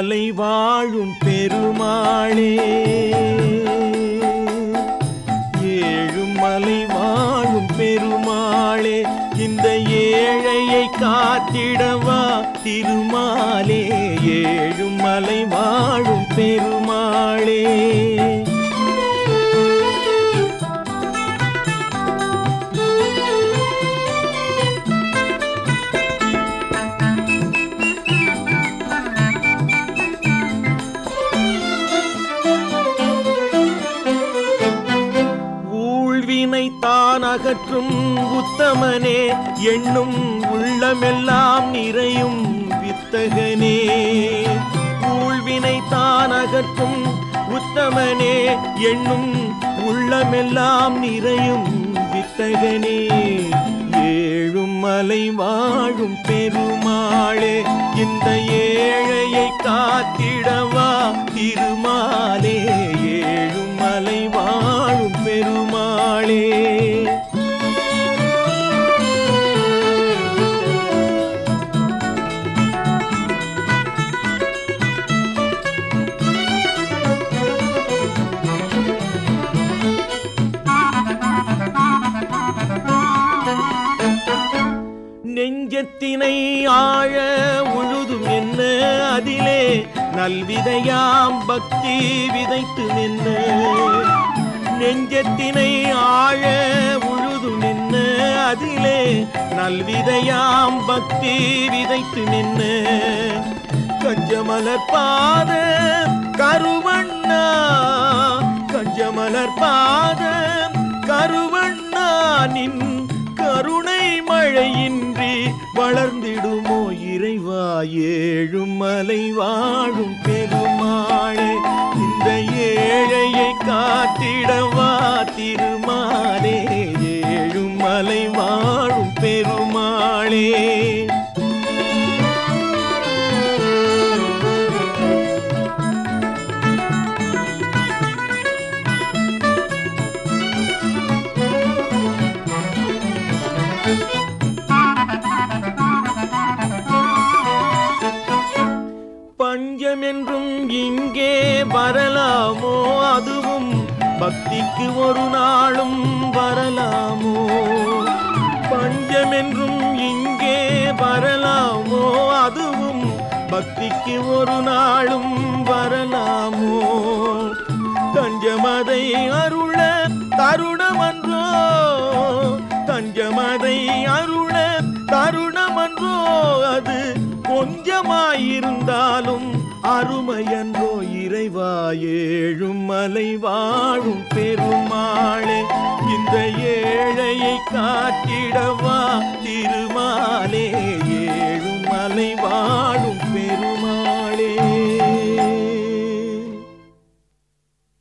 மலை வாழும் பெருமாளே ஏழும் மலை வாழும் பெருமாளே இந்த ஏழையை காத்திடவா திருமாலே ஏழும் மலை வாழும் பெருமாளே ஊழ்வினை தான் அகற்றும் உத்தமனே எண்ணும் உள்ளமெல்லாம் நிறையும் வித்தகனே ஊழ்வினை தான் அகற்றும் உத்தமனே எண்ணும் உள்ளமெல்லாம் நிறையும் வித்தகனே ஏழும் மலை வாழும் பெருமாளே இந்த ஏழையை காத்திடவா திருமாலே ஏழும் மலை வாழும் பெருமாளே நெஞ்சத்தினை ஆழ உழுதும் என்ன அதிலே நல்விதையாம் பக்தி விதைத்து நின்ன நெஞ்சத்தினை ஆழ உழுதும் நின்ன அதிலே நல்விதையாம் பக்தி விதைத்து நின்ன கஞ்சமலர் பாத கருவண்ணா கஞ்சமலர் பாத கருவண்ணா நின் கருணை மழையின்றி வளர்ந்திடுமோ இறைவா ஏழும் மலை வாழும் பெருமாளே இந்த ஏழையை காத்திடவா திருமாலே ஏழும் மலை வாழும் பெருமாளே பஞ்சம் என்றும் இங்கே வரலாமோ அதுவும் பக்திக்கு ஒரு நாளும் வரலாமோ பஞ்சம் என்றும் இங்கே வரலாமோ அதுவும் பக்திக்கு ஒரு நாளும் வரலாமோ தஞ்சமதை அருள தருணமன்றோ தஞ்சமதை அருள தருணமன்றோ அது கொஞ்சமாயிருந்தாலும் அருமையன்றோ இறைவா ஏழும் மலை வாழும் பெருமா